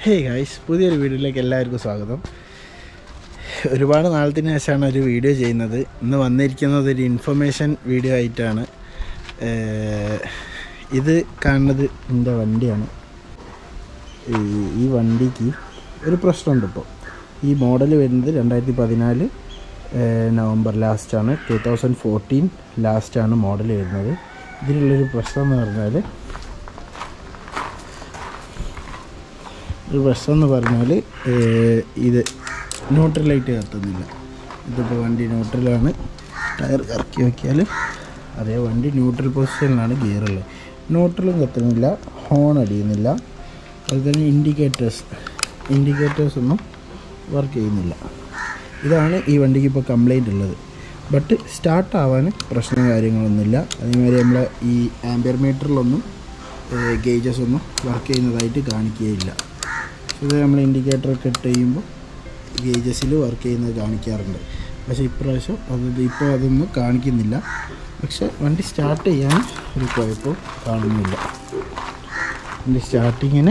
hey guys പുതിയൊരു വീഡിയോയിലേക്ക് എല്ലാവർക്കും സ്വാഗതം ഒരുപാട് നാളത്തിന് ശേഷമാണ് ഒരു വീഡിയോ ചെയ്യുന്നത് ഇന്ന് വന്നിരിക്കുന്നത് ഒരു ഇൻഫർമേഷൻ വീഡിയോ ആയിട്ടാണ് ഏഹ് ഇത് കാണുന്നത് എൻ്റെ വണ്ടിയാണ് ഈ- ഈ വണ്ടിക്ക് ഒരു പ്രശ്നമുണ്ട് ഇപ്പോൾ ഈ മോഡൽ വരുന്നത് രണ്ടായിരത്തി പതിനാല് നവംബർ ലാസ്റ്റാണ് ടു തൗസൻഡ് ഫോർട്ടീൻ ലാസ്റ്റാണ് മോഡൽ വരുന്നത് ഇതിനുള്ളൊരു പ്രശ്നം എന്ന് പറഞ്ഞാൽ ഒരു പ്രശ്നം എന്ന് പറഞ്ഞാൽ ഇത് ന്യൂട്രൽ ലൈറ്റ് കത്തുന്നില്ല ഇതിപ്പോൾ വണ്ടി ന്യൂട്രലാണ് ടയർ ഇറക്കി നോക്കിയാൽ അതേ വണ്ടി ന്യൂട്രൽ പൊസിഷനിലാണ് ഗിയറുള്ളത് ന്യൂട്രലും കത്തുന്നില്ല ഹോൺ അടിയുന്നില്ല അതുപോലെ തന്നെ ഇൻഡിക്കേറ്റേഴ്സ് ഇൻഡിക്കേറ്റേഴ്സ് ഒന്നും വർക്ക് ചെയ്യുന്നില്ല ഇതാണ് ഈ വണ്ടിക്ക് ഇപ്പോൾ കംപ്ലൈൻ്റ് ഉള്ളത് ബട്ട് സ്റ്റാർട്ട് ആവാൻ പ്രശ്നം കാര്യങ്ങളൊന്നുമില്ല അതേമാതിരി നമ്മളെ ഈ ആംബിയർ മീറ്ററിലൊന്നും ഗേജസ് ഒന്നും വർക്ക് ചെയ്യുന്നതായിട്ട് കാണിക്കുകയില്ല ഇത് നമ്മൾ ഇൻഡിക്കേറ്റർ ഒക്കെ ഇട്ട് കഴിയുമ്പോൾ ഗേജസിൽ വർക്ക് ചെയ്യുന്നത് കാണിക്കാറുണ്ട് പക്ഷേ ഇപ്രാവശ്യം അത് ഇപ്പോൾ അതൊന്നും കാണിക്കുന്നില്ല പക്ഷെ വണ്ടി സ്റ്റാർട്ട് ചെയ്യാൻ ഒരു കുഴപ്പവും കാണുന്നില്ല വണ്ടി സ്റ്റാർട്ടിങ്ങിന്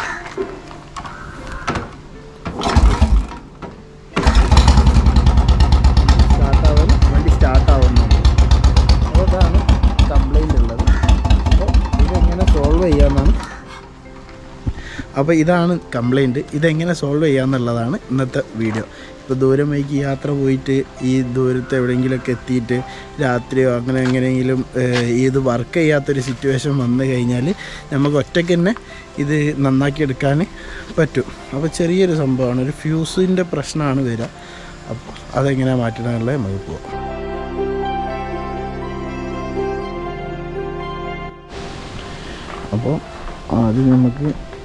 സ്റ്റാർട്ടാവാൻ വണ്ടി സ്റ്റാർട്ടാവുന്നുണ്ട് അപ്പോൾ അതാണ് കംപ്ലൈൻ്റ് ഉള്ളത് അപ്പോൾ ഇതെങ്ങനെ സോൾവ് ചെയ്യാമെന്നാണ് അപ്പോൾ ഇതാണ് കംപ്ലൈൻറ്റ് ഇതെങ്ങനെ സോൾവ് ചെയ്യാമെന്നുള്ളതാണ് ഇന്നത്തെ വീഡിയോ ഇപ്പോൾ ദൂരമേക്ക് യാത്ര പോയിട്ട് ഈ ദൂരത്ത് എവിടെയെങ്കിലുമൊക്കെ എത്തിയിട്ട് രാത്രിയോ അങ്ങനെ എങ്ങനെയെങ്കിലും ഏഹ്, ഇത് വർക്ക് ചെയ്യാത്തൊരു സിറ്റുവേഷൻ വന്നു കഴിഞ്ഞാൽ നമുക്ക് ഒറ്റയ്ക്ക് തന്നെ ഇത് നന്നാക്കി എടുക്കാൻ പറ്റും അപ്പോൾ ചെറിയൊരു സംഭവമാണ് ഒരു ഫ്യൂസിൻ്റെ പ്രശ്നമാണ് വരിക അപ്പോൾ അതെങ്ങനെയാണ് മാറ്റണമെന്നുള്ളത് നമുക്ക് പോവാം അപ്പോൾ ആദ്യം നമുക്ക്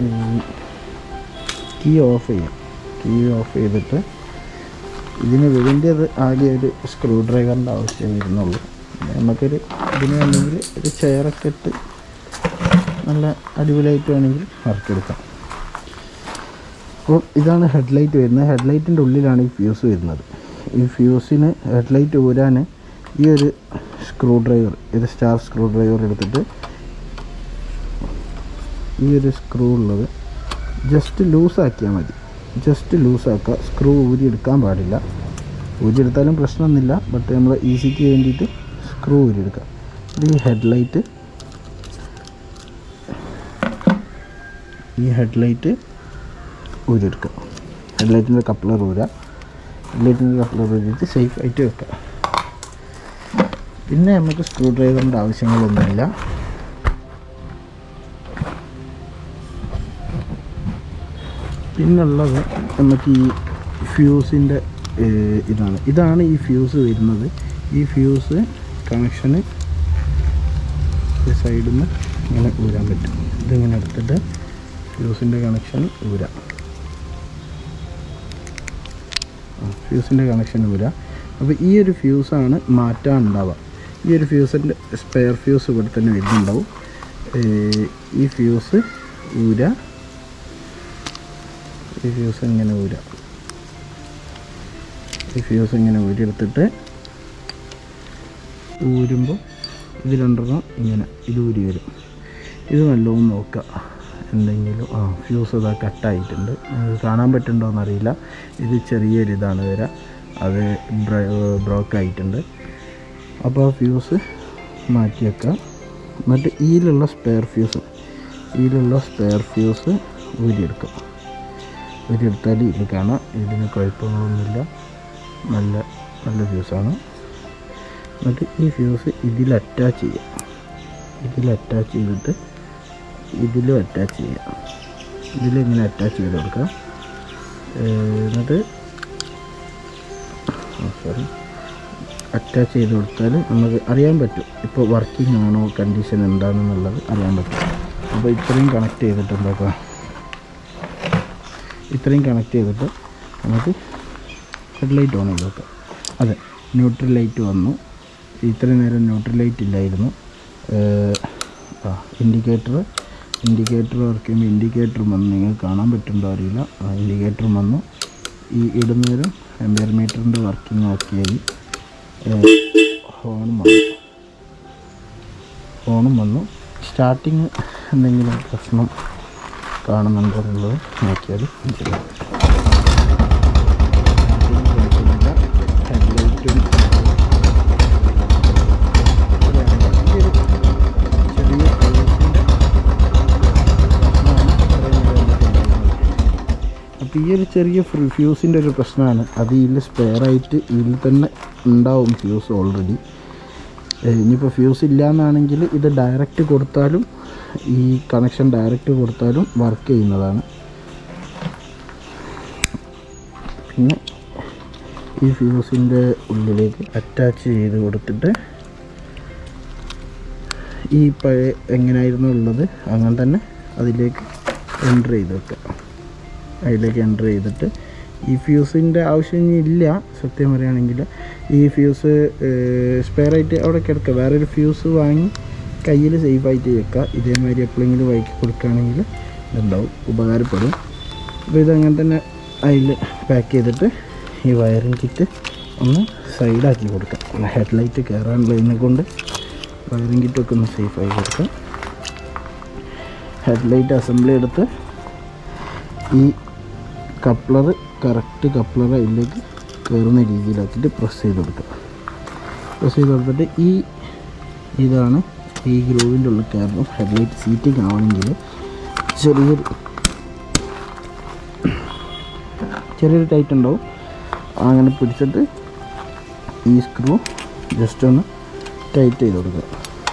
കീ ഓഫ് ചെയ്യാം കീ ഓഫ് ചെയ്തിട്ട് ഇതിന് വേണ്ടിയത് ആകെ ഒരു സ്ക്രൂ ഡ്രൈവറിൻ്റെ ആവശ്യം വരുന്നുള്ളൂ പിന്നെ നമുക്കൊരു ഇതിന് വേണമെങ്കിൽ ഒരു ചെയറൊക്കെ ഇട്ട് നല്ല അടിപൊളിയായിട്ട് വേണമെങ്കിൽ വർക്ക് എടുക്കാം അപ്പോൾ ഇതാണ് ഹെഡ്ലൈറ്റ് വരുന്നത് ഹെഡ്ലൈറ്റിൻ്റെ ഉള്ളിലാണ് ഈ ഫ്യൂസ് വരുന്നത് ഈ ഫ്യൂസിന് ഹെഡ്ലൈറ്റ് ഊരാൻ ഈ ഒരു സ്ക്രൂ ഡ്രൈവർ ഇത് സ്റ്റാർ സ്ക്രൂ ഡ്രൈവർ എടുത്തിട്ട് ഈ ഒരു സ്ക്രൂ ഉള്ളത് ജസ്റ്റ് ലൂസാക്കിയാൽ മതി ജസ്റ്റ് ലൂസാക്കുക സ്ക്രൂ ഊരിയെടുക്കാൻ പാടില്ല ഊരിയെടുത്താലും പ്രശ്നമൊന്നുമില്ല ബട്ട് നമ്മൾ ഈസിക്ക് വേണ്ടിയിട്ട് സ്ക്രൂ ഊരിയെടുക്കുക ഇത് ഈ ഹെഡ്ലൈറ്റ് ഈ ഹെഡ്ലൈറ്റ് ഊരിയെടുക്കുക ഹെഡ്ലൈറ്റിൻ്റെ കപ്ലർ ഊരുക ഹെഡ്ലൈറ്റിൻ്റെ കപ്ലർ ഊരിയിട്ട് സേഫ് ആയിട്ട് വെക്കുക പിന്നെ നമുക്ക് സ്ക്രൂ ഡ്രൈവറിൻ്റെ ആവശ്യങ്ങളൊന്നുമില്ല പിന്നുള്ളത് നമുക്ക് ഈ ഫ്യൂസിൻ്റെ ഇതാണ് ഇതാണ് ഈ ഫ്യൂസ് വരുന്നത് ഈ ഫ്യൂസ് കണക്ഷന് സൈഡിൽ നിന്ന് ഇങ്ങനെ ഊരാൻ പറ്റും ഇതിങ്ങനെ എടുത്തിട്ട് ഫ്യൂസിൻ്റെ കണക്ഷൻ ഊരാം ഫ്യൂസിൻ്റെ കണക്ഷൻ ഊരാം അപ്പോൾ ഈ ഒരു ഫ്യൂസാണ് മാറ്റാൻ ഉണ്ടാവുക ഈ ഒരു ഫ്യൂസിൻ്റെ സ്പെയർ ഫ്യൂസ് ഇവിടെ തന്നെ വരുന്നുണ്ടാവും ഏഹ് ഈ ഫ്യൂസ് ഊരാ ഈ ഫ്യൂസ് ഇങ്ങനെ ഊരാം ഈ ഫ്യൂസ് ഇങ്ങനെ ഊരിയെടുത്തിട്ട് ഊരുമ്പോൾ ഇത് രണ്ടെണ്ണം ഇങ്ങനെ ഇത് ഊരി വരും ഇത് നല്ലോണം നോക്കുക എന്തെങ്കിലും ആ ഫ്യൂസ് ഇതാ കട്ടായിട്ടുണ്ട് നിങ്ങൾക്ക് കാണാൻ പറ്റുന്നുണ്ടോ എന്നറിയില്ല ഇത് ചെറിയൊരു ഇതാണ് വരിക അത് ബ്രോക്ക് ആയിട്ടുണ്ട് അപ്പോൾ ആ ഫ്യൂസ് മാറ്റി വെക്കാം എന്നിട്ട് ഇതിലുള്ള സ്പെയർ ഫ്യൂസ് ഇതിലുള്ള സ്പെയർ ഫ്യൂസ് ഊരിയെടുക്കാം ഊരിയെടുത്താൽ ഇത് കാണാം ഇതിന് കുഴപ്പങ്ങളൊന്നുമില്ല നല്ല നല്ല ഫ്യൂസാണ് എന്നിട്ട് ഈ ഫ്യൂസ് ഇതിൽ അറ്റാച്ച് ചെയ്യാം ഇതിൽ അറ്റാച്ച് ചെയ്തിട്ട് ഇതിലും അറ്റാച്ച് ചെയ്യാം ഇതിലിങ്ങനെ അറ്റാച്ച് ചെയ്ത് കൊടുക്കാം ഏഹ് എന്നിട്ട് സോറി അറ്റാച്ച് ചെയ്ത് കൊടുത്താൽ നമുക്ക് അറിയാൻ പറ്റും ഇപ്പോൾ വർക്കിംഗ് ആണോ കണ്ടീഷൻ എന്താണെന്നുള്ളത് അറിയാൻ പറ്റും അപ്പോൾ ഇത്രയും കണക്ട് ചെയ്തിട്ട് എന്താക്കാം ഇത്രയും കണക്ട് ചെയ്തിട്ട് നമുക്ക് ഹെഡ്ലൈറ്റ് ഓൺ ചെയ്ത് വെക്കാം അതെ ന്യൂട്രൽ ലൈറ്റ് വന്നു ഇത്രയും നേരം ന്യൂട്രൽ ലൈറ്റ് ഇല്ലായിരുന്നു ഇൻഡിക്കേറ്റർ ഇൻഡിക്കേറ്റർ വർക്ക് ചെയ്യുമ്പോൾ ഇൻഡിക്കേറ്ററും വന്നു നിങ്ങൾക്ക് കാണാൻ പറ്റുന്നുണ്ടോ അറിയില്ല ഇൻഡിക്കേറ്ററും വന്നു ഈ ഇടുന്നേരം എംബിയർ മീറ്ററിൻ്റെ വർക്കിംഗ് ഓക്കെയായി ഹോണും വന്നു ഹോണും വന്നു സ്റ്റാർട്ടിങ് എന്തെങ്കിലും പ്രശ്നം കാണുന്നുണ്ടെന്നുള്ളത് നോക്കിയാൽ മനസ്സിലാവും ഹെഡ്ലൈറ്റും ചെറിയ അപ്പോൾ ഈ ഒരു ചെറിയ ഫ്യൂസിൻ്റെ ഒരു പ്രശ്നമാണ് അത് ഇതിൽ സ്പെയറായിട്ട് ഇതിൽ തന്നെ ഉണ്ടാവും ഫ്യൂസ് ഓൾറെഡി ഇനിയിപ്പോൾ ഫ്യൂസ് ഇല്ലയെന്നാണെങ്കിൽ ഇത് ഡയറക്റ്റ് കൊടുത്താലും ഈ കണക്ഷൻ ഡയറക്റ്റ് കൊടുത്താലും വർക്ക് ചെയ്യുന്നതാണ് പിന്നെ ഈ ഫ്യൂസിൻ്റെ ഉള്ളിലേക്ക് അറ്റാച്ച് ചെയ്ത് കൊടുത്തിട്ട് ഈ പഴയ എങ്ങനെയായിരുന്നു ഉള്ളത് അങ്ങനെ തന്നെ അതിലേക്ക് എൻ്റർ ചെയ്ത് വെക്കുക അതിലേക്ക് എൻ്റർ ചെയ്തിട്ട് ഈ ഫ്യൂസിൻ്റെ ആവശ്യം ഇനി ഇല്ല സത്യം പറയുകയാണെങ്കിൽ ഈ ഫ്യൂസ് സ്പെയറായിട്ട് അവിടെ കിടക്കുക വേറൊരു ഫ്യൂസ് വാങ്ങി കയ്യിൽ സേഫായിട്ട് വെക്കുക ഇതേമാതിരി എപ്പോഴെങ്കിലും വൈക്കി കൊടുക്കുകയാണെങ്കിൽ ഇതുണ്ടാവും ഉപകാരപ്പെടും അപ്പോൾ ഇതങ്ങനെ തന്നെ അതിൽ പാക്ക് ചെയ്തിട്ട് ഈ വയറിംഗ് കിറ്റ് ഒന്ന് സൈഡാക്കി കൊടുക്കാം ഹെഡ്ലൈറ്റ് കയറാനുള്ളതിനെ കൊണ്ട് വയറിംഗ് കിറ്റൊക്കെ ഒന്ന് സേഫായി കൊടുക്കാം ഹെഡ്ലൈറ്റ് അസംബ്ലി എടുത്ത് ഈ കപ്ലർ കറക്റ്റ് കപ്ലർ അതിലേക്ക് കയറുന്ന രീതിയിലാക്കിയിട്ട് പ്രസ് ചെയ്ത് കൊടുക്കുക പ്രസ് ചെയ്ത് കൊടുത്തിട്ട് ഈ ഇതാണ് ഈ ഗ്രൂവിൻ്റെ ഉള്ളിൽ കയറണം ഹെഡ്ലൈറ്റ് സീറ്റിംഗ് ആവണമെങ്കിൽ ചെറിയൊരു ചെറിയൊരു ടൈറ്റ് ഉണ്ടാവും അങ്ങനെ പിടിച്ചിട്ട് ഈ സ്ക്രൂ ജസ്റ്റ് ഒന്ന് ടൈറ്റ് ചെയ്ത് കൊടുക്കുക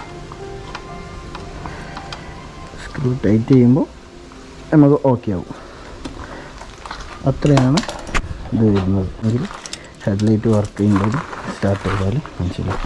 സ്ക്രൂ ടൈറ്റ് ചെയ്യുമ്പോൾ നമുക്ക് ഓക്കെ ആവും അത്രയാണ് ഇത് വരുന്നത് എങ്കിൽ ഹെഡ്ലൈറ്റ് വർക്ക് ചെയ്യുന്നത് സ്റ്റാർട്ട് ചെയ്താൽ മനസ്സിലാവും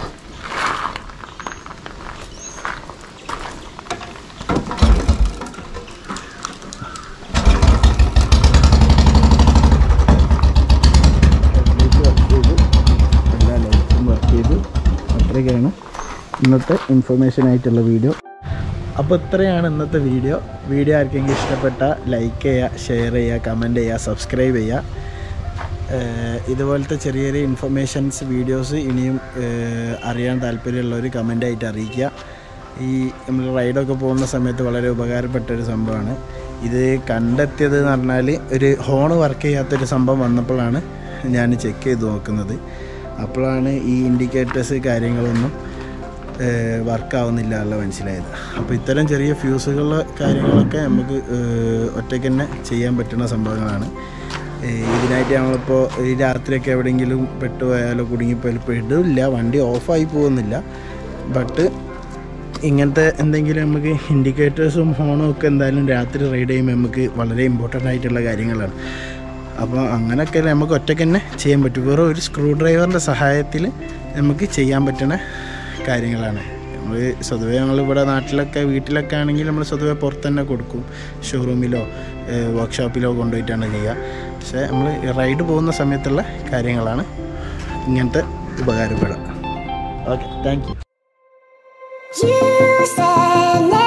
ഹെഡ്ലൈറ്റ് വർക്ക് ചെയ്തു എല്ലാ ലൈറ്റ്സും വർക്ക് ചെയ്തു അത്രയൊക്കെയാണ് ഇന്നത്തെ ഇൻഫർമേഷൻ ആയിട്ടുള്ള വീഡിയോ അപ്പോൾ ഇത്രയാണ് ഇന്നത്തെ വീഡിയോ വീഡിയോ ആർക്കെങ്കിലും ഇഷ്ടപ്പെട്ട ലൈക്ക് ചെയ്യുക ഷെയർ ചെയ്യുക കമൻറ്റ് ചെയ്യുക സബ്സ്ക്രൈബ് ചെയ്യുക ഏഹ് ഇതുപോലത്തെ ചെറിയ ചെറിയ ഇൻഫർമേഷൻസ് വീഡിയോസ് ഇനിയും ഏഹ് അറിയാൻ താല്പര്യമുള്ളവർ കമൻ്റായിട്ട് അറിയിക്കുക ഈ നമ്മൾ റൈഡൊക്കെ പോകുന്ന സമയത്ത് വളരെ ഉപകാരപ്പെട്ട ഒരു സംഭവമാണ് ഇത് കണ്ടെത്തിയത് എന്ന് പറഞ്ഞാൽ ഒരു ഹോൺ വർക്ക് ചെയ്യാത്തൊരു സംഭവം വന്നപ്പോഴാണ് ഞാൻ ചെക്ക് ചെയ്ത് നോക്കുന്നത് അപ്പോഴാണ് ഈ ഇൻഡിക്കേറ്റേഴ്സ് കാര്യങ്ങളൊന്നും വർക്കാവുന്നില്ല എന്നുള്ള മനസ്സിലായത് അപ്പോൾ ഇത്തരം ചെറിയ ഫ്യൂസുകൾ കാര്യങ്ങളൊക്കെ നമുക്ക് ഏഹ് ഒറ്റയ്ക്ക് തന്നെ ചെയ്യാൻ പറ്റുന്ന സംഭവങ്ങളാണ് ഏഹ് ഇതിനായിട്ട് നമ്മളിപ്പോൾ ഈ രാത്രിയൊക്കെ എവിടെയെങ്കിലും പെട്ടുപോയാലോ കുടുങ്ങിപ്പോയാലോ പെടില്ല വണ്ടി ഓഫായി പോകുന്നില്ല ബട്ട് ഇങ്ങനത്തെ എന്തെങ്കിലും നമുക്ക് ഇൻഡിക്കേറ്റേഴ്സും ഹോണും ഒക്കെ എന്തായാലും രാത്രി റൈഡ് ചെയ്യുമ്പോൾ നമുക്ക് വളരെ ഇമ്പോർട്ടൻ്റ് ആയിട്ടുള്ള കാര്യങ്ങളാണ് അപ്പോൾ അങ്ങനെയൊക്കെ നമുക്ക് ഒറ്റയ്ക്ക് തന്നെ ചെയ്യാൻ പറ്റും വെറും ഒരു സ്ക്രൂ ഡ്രൈവറിൻ്റെ സഹായത്തിൽ നമുക്ക് ചെയ്യാൻ പറ്റുന്ന കാര്യങ്ങളാണ് നമ്മൾ സ്വതവേ നമ്മളിവിടെ നാട്ടിലൊക്കെ വീട്ടിലൊക്കെ ആണെങ്കിൽ നമ്മൾ സ്വതവേ പുറത്ത് തന്നെ കൊടുക്കും ഷോറൂമിലോ വർക്ക്ഷോപ്പിലോ കൊണ്ടുപോയിട്ടാണ് ചെയ്യുക പക്ഷേ നമ്മൾ റൈഡ് പോകുന്ന സമയത്തുള്ള കാര്യങ്ങളാണ് ഇങ്ങനത്തെ ഉപകാരപ്പെടുക okay thank you You said never